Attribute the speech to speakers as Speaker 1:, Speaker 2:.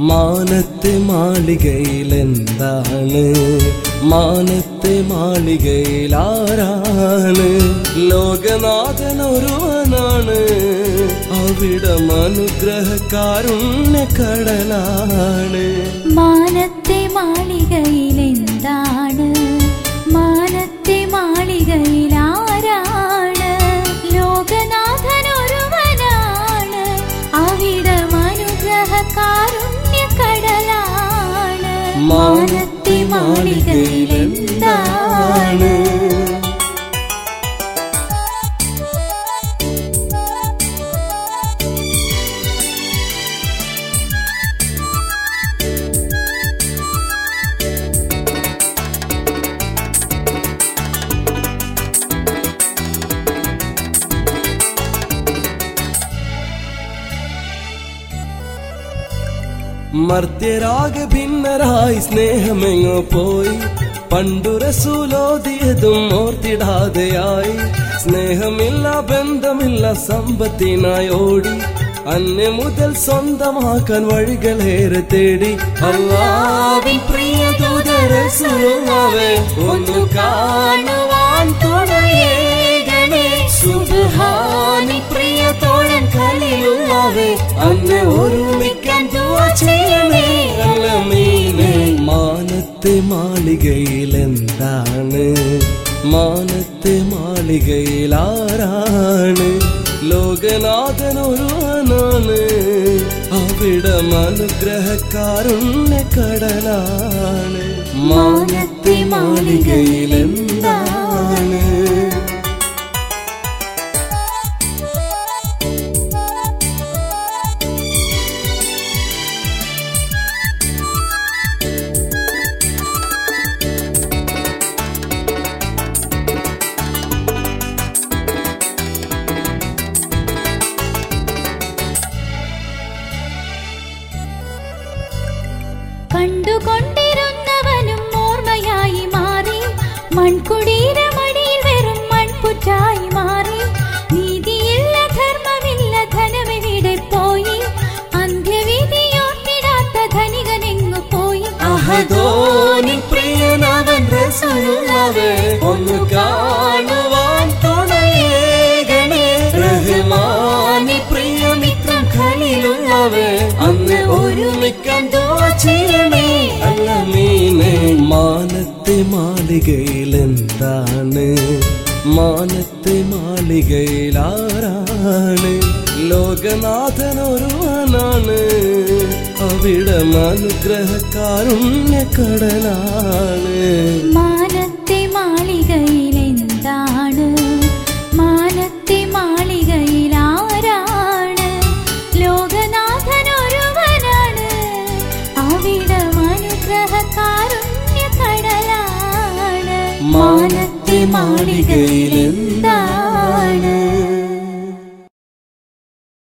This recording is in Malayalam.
Speaker 1: മാനത്തെ മാളികയിൽ എന്താണ് മാനത്തെ മാളികയിൽ ആരാണ് ലോകനാഥൻ ഒരുവനാണ് അവിടം അനുഗ്രഹക്കാരുണ്യ കടലാണ്
Speaker 2: മാനത്തെ മാളികയിൽ എന്താണ് മാനത്തെ മാളികയിൽ ആരാണ് ലോകനാഥൻ ഒരുവനാണ് അവിടം അനുഗ്രഹകാരുണ്യ കടലാണ് മാനത്തെ മാളികയിൽ എന്താണ്
Speaker 1: മർത്യരാകെ ഭിന്നരായി സ്നേഹമെങ്ങോ പോയി പണ്ടു റസൂലോദിയതും ഓർത്തിടാതെയായി സ്നേഹമില്ല ബന്ധമില്ല സമ്പത്തിനായി ഓടി അന്യ മുതൽ സ്വന്തമാക്കാൻ വഴികളേറെ തേടി അല്ലാവിൻ പ്രിയ ദൂതരസുമാവേ ഒന്നു കാണുവാൻ തുണയേകണേ സുബ്ഹാനി പ്രിയ തോഴൻ കലിയുള്ളവേ അന്ന് ഒരുമിക്കാൻ ദുആ ചെയ്യണേ അല്ലമീനേ മാനത്തെ മാളികയിൽ എന്താണ് മാനത്തെ മാളികയിൽ ആരാണ് ലോകനാഥൻ ഒരുവനാണ് അവിടം അനുഗ്രഹക്കാരുണ്യ കടലാണ് മാനത്തെ മാളികയിൽ എന്താണ്
Speaker 2: കണ്ടുകൊണ്ടിരുന്നവനും ഓർമ്മയായി മാറി മൺകുടീരമടിയിൽ വെറും മൺപുറ്റായി മാറി നീതിയില്ല ധർമ്മമില്ല ധനമെവിടെ പോയി അന്ത്യവിധിയോർത്തിടാത്ത ധനികനെങ്ങു പോയി
Speaker 1: അഹദോനി പ്രിയനവൻ റസൂലുള്ളാവേ ഒന്ന് കാണുവാൻ തുണയേകണേ റഹ്മാനി പ്രിയമിത്രം ഖലീലുള്ളാവേ അന്ന് ഒരുമിക്കാൻ ദുആ ചെയ്യണേ അല്ലമീനേ മാനത്തെ മാളികയിൽ എന്താണ് മാനത്തെ മാളികയിൽ ആരാണ് ലോകനാഥൻ ഒരുവനാണ് അവിടം അനുഗ്രഹക്കാരുണ്യ കടലാണ്
Speaker 2: മാനത്തെ മാളികയിൽ എന്താണ് മാനത്തെ മാളികയിൽ ആരാണ് ലോകനാഥൻ ഒരുവനാണ് അവിടം അനുഗ്രഹകാരുണ്യ കടലാണ് മാനത്തെ മാളികയിൽ എന്താണ്